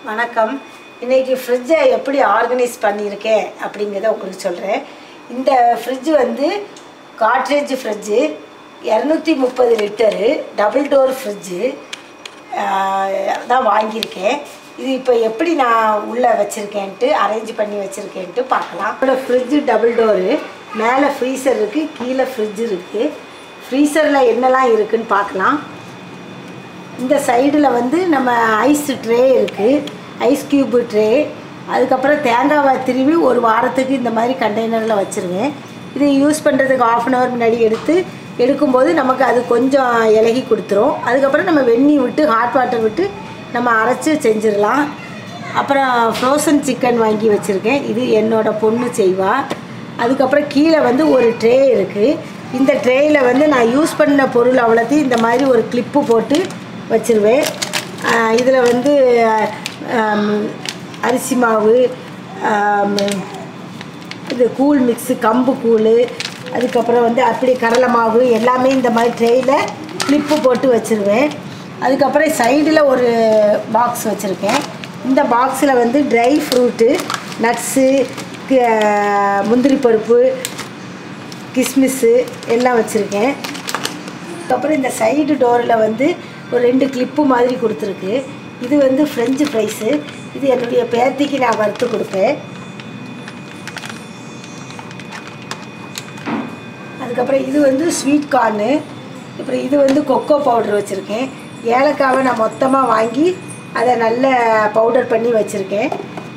வணக்கம் இன்னைக்கு ஃப்ரிட்ஜை எப்படி ஆர்கனைஸ் பண்ணியிருக்கேன் அப்படிங்கிறத உங்களுக்கு சொல்கிறேன் இந்த ஃப்ரிட்ஜ் வந்து காட்ரேஜ் ஃப்ரிட்ஜு இரநூத்தி முப்பது லிட்டரு டபுள் டோர் ஃப்ரிட்ஜு தான் வாங்கியிருக்கேன் இது இப்போ எப்படி நான் உள்ளே வச்சுருக்கேன்ட்டு அரேஞ்ச் பண்ணி வச்சுருக்கேன்ட்டு பார்க்கலாம் என்னோட ஃப்ரிட்ஜு டபுள் டோரு மேலே ஃப்ரீசர் இருக்குது கீழே ஃப்ரிட்ஜ் இருக்குது ஃப்ரீசரில் என்னெல்லாம் இருக்குன்னு பார்க்கலாம் இந்த சைடில் வந்து நம்ம ஐஸ் ட்ரே இருக்குது ஐஸ் க்யூப் ட்ரே அதுக்கப்புறம் தேங்காவை திருவி ஒரு வாரத்துக்கு இந்த மாதிரி கண்டெய்னரில் வச்சுருவேன் இது யூஸ் பண்ணுறதுக்கு ஆஃப் அன் ஹவர் முன்னாடி எடுத்து எடுக்கும்போது நமக்கு அது கொஞ்சம் இலகி கொடுத்துரும் அதுக்கப்புறம் நம்ம வெந்நி விட்டு ஹாட் வாட்டர் விட்டு நம்ம அரைச்சி செஞ்சிடலாம் அப்புறம் ஃப்ரோசன் சிக்கன் வாங்கி வச்சுருக்கேன் இது என்னோடய பொண்ணு செய்வா அதுக்கப்புறம் கீழே வந்து ஒரு ட்ரே இருக்குது இந்த ட்ரேயில் வந்து நான் யூஸ் பண்ண பொருள் அவ்வளோத்தையும் இந்த மாதிரி ஒரு கிளிப்பு போட்டு வச்சுருவேன் இதில் வந்து ஆம், அரிசி மாவு ஆம், இது கூழ் மிக்ஸு கம்பு கூழ் அதுக்கப்புறம் வந்து அப்படி கடலை மாவு எல்லாமே இந்த மாதிரி ட்ரேயில் கிளிப்பு போட்டு வச்சுருவேன் அதுக்கப்புறம் சைடில் ஒரு பாக்ஸ் வச்சுருக்கேன் இந்த பாக்ஸில் வந்து ட்ரை ஃப்ரூட்டு நட்ஸு முந்திரி பருப்பு கிஸ்மிஸ்ஸு எல்லாம் வச்சுருக்கேன் அதுக்கப்புறம் இந்த சைடு டோரில் வந்து ஒரு ரெண்டு கிளிப்பு மாதிரி கொடுத்துருக்கு இது வந்து ஃப்ரெஞ்சு ஃப்ரைஸு இது என்னுடைய பேத்திக்கு நான் வறுத்து கொடுப்பேன் அதுக்கப்புறம் இது வந்து ஸ்வீட் கார்னு அப்புறம் இது வந்து கொக்கோ பவுடர் வச்சுருக்கேன் ஏலக்காவை நான் மொத்தமாக வாங்கி அதை நல்ல பவுடர் பண்ணி வச்சுருக்கேன்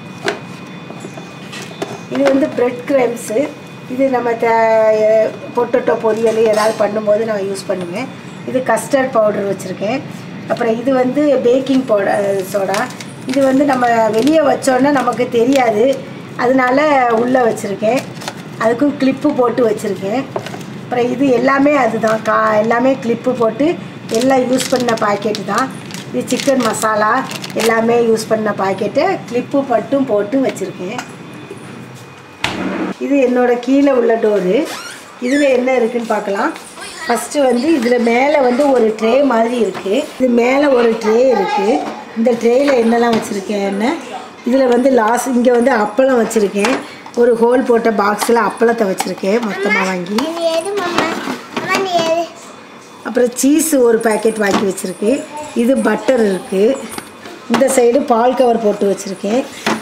இது வந்து பிரெட் கிரம்ஸு இது நம்ம த பொட்டட்டோ பொரியல் ஏதாவது பண்ணும்போது நான் யூஸ் பண்ணுவேன் இது கஸ்டர்ட் பவுடர் வச்சுருக்கேன் அப்புறம் இது வந்து பேக்கிங் பவுடர் சோடா இது வந்து நம்ம வெளியே வச்சோன்னா நமக்கு தெரியாது அதனால உள்ளே வச்சுருக்கேன் அதுக்கும் கிளிப்பு போட்டு வச்சுருக்கேன் அப்புறம் இது எல்லாமே அதுதான் கா எல்லாமே கிளிப்பு போட்டு எல்லாம் யூஸ் பண்ண பாக்கெட்டு தான் இது சிக்கன் மசாலா எல்லாமே யூஸ் பண்ண பாக்கெட்டு கிளிப்பு மட்டும் போட்டு வச்சுருக்கேன் இது என்னோட கீழே உள்ள டோரு இதில் என்ன இருக்குன்னு பார்க்கலாம் ஃபஸ்ட்டு வந்து இதில் மேலே வந்து ஒரு ட்ரே மாதிரி இருக்குது இது மேலே ஒரு ட்ரே இருக்குது இந்த ட்ரேயில் என்னெல்லாம் வச்சுருக்கேன்னு இதில் வந்து லாஸ் இங்கே வந்து அப்பளம் வச்சுருக்கேன் ஒரு ஹோல் போட்ட பாக்ஸில் அப்பளத்தை வச்சுருக்கேன் மொத்தமாக வாங்கி இது எது மாமா அம்மா நீ எது அப்புறம் சீஸ் ஒரு பாக்கெட் வாங்கி வச்சுருக்கேன் இது பட்டர் இருக்குது இந்த சைடு பால் கவர் போட்டு வச்சுருக்கேன்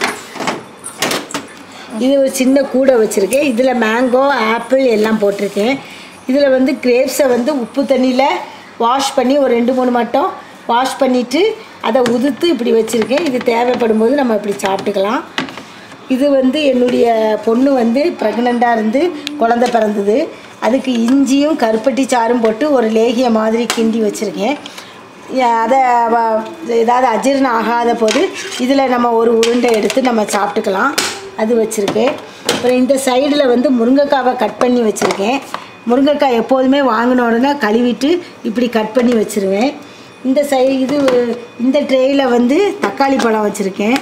இது ஒரு சின்ன கூடை வச்சுருக்கேன் இதில் மேங்கோ ஆப்பிள் எல்லாம் போட்டிருக்கேன் இதில் வந்து கிரேப்ஸை வந்து உப்பு தண்ணியில் வாஷ் பண்ணி ஒரு ரெண்டு மூணு மட்டும் வாஷ் பண்ணிவிட்டு அதை உதுத்து இப்படி வச்சுருக்கேன் இது தேவைப்படும் போது நம்ம இப்படி சாப்பிட்டுக்கலாம் இது வந்து என்னுடைய பொண்ணு வந்து ப்ரெக்னெண்ட்டாக இருந்து குழந்த பிறந்தது அதுக்கு இஞ்சியும் கருப்பட்டி சாறும் போட்டு ஒரு லேகிய மாதிரி கிண்டி வச்சுருக்கேன் ஏ- அதை வ- ஏதாவது அஜீரணம் ஆகாத போது இதில் நம்ம ஒரு உருண்டை எடுத்து நம்ம சாப்பிட்டுக்கலாம் அது வச்சுருக்கேன் அப்புறம் இந்த சைடில் வந்து முருங்கைக்காவை கட் பண்ணி வச்சுருக்கேன் முருங்கைக்காய் எப்போதுமே வாங்கின உடனே கழுவிட்டு இப்படி கட் பண்ணி வச்சுருவேன் இந்த சை இது இந்த ட்ரேயில் வந்து தக்காளி பழம் வச்சுருக்கேன்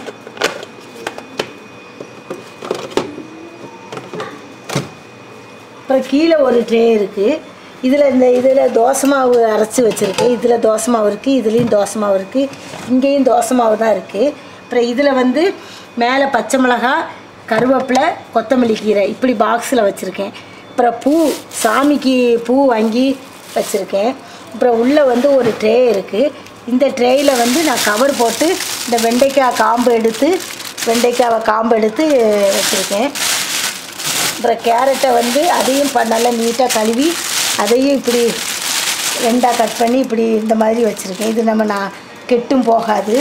அப்புறம் கீழே ஒரு ட்ரே இருக்குது இதில் இந்த இதில் தோசை மாவு அரைச்சி வச்சுருக்கேன் இதில் தோசை மாவு இருக்குது இதுலேயும் தோசை மாவு இருக்குது இங்கேயும் தோசை மாவு தான் இருக்குது அப்புறம் இதில் வந்து மேலே பச்சை மிளகா கருவேப்பிலை கொத்தமல்லி கீரை இப்படி பாக்ஸில் வச்சுருக்கேன் அப்புறம் பூ சாமிக்கு பூ வாங்கி வச்சுருக்கேன் அப்புறம் உள்ளே வந்து ஒரு ட்ரே இருக்குது இந்த ட்ரேயில் வந்து நான் கவர் போட்டு இந்த வெண்டைக்காய் காம்பு எடுத்து வெண்டைக்காவை காம்பு எடுத்து வச்சுருக்கேன் அப்புறம் கேரட்டை வந்து அதையும் ப நல்லா நீட்டாக கழுவி அதையும் இப்படி ரெண்டாக கட் பண்ணி இப்படி இந்த மாதிரி வச்சுருக்கேன் இது நம்ம நான் கெட்டும் போகாது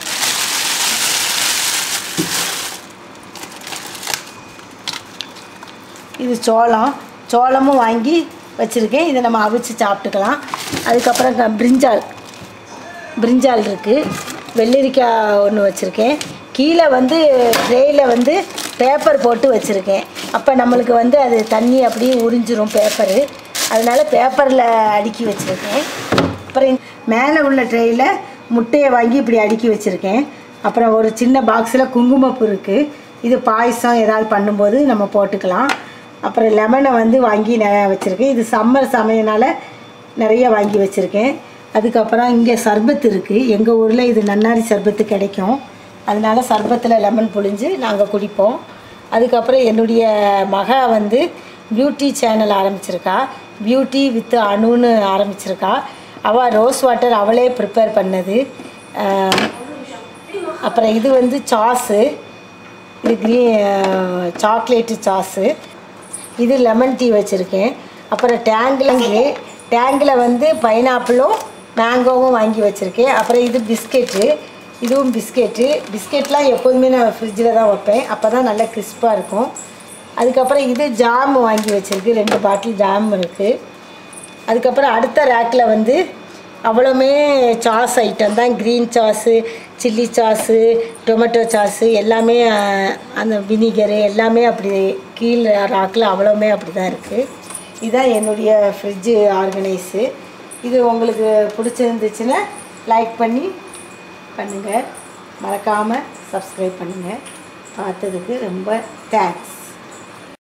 இது சோளம் சோளமும் வாங்கி வச்சுருக்கேன் இதை நம்ம அவிச்சு சாப்பிட்டுக்கலாம் அதுக்கப்புறம் க- பிரிஞ்சால் பிரிஞ்சால் இருக்குது வெள்ளரிக்காய் ஒன்று வச்சுருக்கேன் கீழே வந்து ட்ரேயில் வந்து பேப்பர் போட்டு வச்சுருக்கேன் அப்போ நம்மளுக்கு வந்து அது தண்ணி அப்படியே உறிஞ்சிரும் பேப்பரு அதனால் பேப்பரில் அடுக்கி வச்சுருக்கேன் அப்புறம் இந்த மேலே உள்ள ட்ரேயில் முட்டையை வாங்கி இப்படி அடுக்கி வச்சுருக்கேன் அப்புறம் ஒரு சின்ன பாக்ஸில் குங்குமப்பூ இருக்குது இது பாயசம் ஏதாவது பண்ணும்போது நம்ம போட்டுக்கலாம் அப்புறம் லெமனை வந்து வாங்கி நான் வச்சுருக்கேன் இது சம்மர் சமையனால நிறைய வாங்கி வச்சுருக்கேன் அதுக்கப்புறம் இங்கே சர்பத் இருக்குது எங்கள் ஊரில் இது நன்னாரி சர்பத்து கிடைக்கும் அதனால சர்பத்தில் லெமன் புழிஞ்சு நாங்கள் குடிப்போம் அதுக்கப்புறம் என்னுடைய மக வந்து பியூட்டி சேனல் ஆரம்பிச்சிருக்கா பியூட்டி வித் அணுன்னு ஆரம்பிச்சிருக்கா அவள் ரோஸ் வாட்டர் அவளே ப்ரிப்பேர் பண்ணது அஹ், அப்புறம் இது வந்து சாஸு இது க்ரீ சாக்லேட்டு சாஸு இது லெமன் டீ வச்சுருக்கேன் அப்புறம் டேங்கில் டேங்கில் வந்து பைனாப்பிளும் மேங்கோவும் வாங்கி வச்சுருக்கேன் அப்புறம் இது பிஸ்கெட்டு இதுவும் பிஸ்கெட்டு பிஸ்கெட்லாம் எப்போதுமே நான் ஃப்ரிட்ஜில் தான் வைப்பேன் அப்போ தான் நல்லா கிறிஸ்பாக இருக்கும் அதுக்கப்புறம் இது ஜாம் வாங்கி வச்சுருக்கு ரெண்டு பாட்டில் ஜாம் இருக்குது அதுக்கப்புறம் அடுத்த ரேக்கில் வந்து அவ்வளோமே சாஸ் ஐட்டம் தான் green sauce chilli sauce tomato sauce எல்லாமே அஹ், அந்த வினிகரு எல்லாமே அப்படி கீழே ராக்கில் அவ்வளோமே அப்படி தான் இருக்குது இதுதான் என்னுடைய ஃப்ரிட்ஜு ஆர்கனைஸு இது உங்களுக்கு பிடிச்சிருந்துச்சுன்னா லைக் பண்ணி பண்ணுங்கள் மறக்காமல் சப்ஸ்கிரைப் பண்ணுங்கள் பார்த்ததுக்கு ரொம்ப தேங்க்ஸ்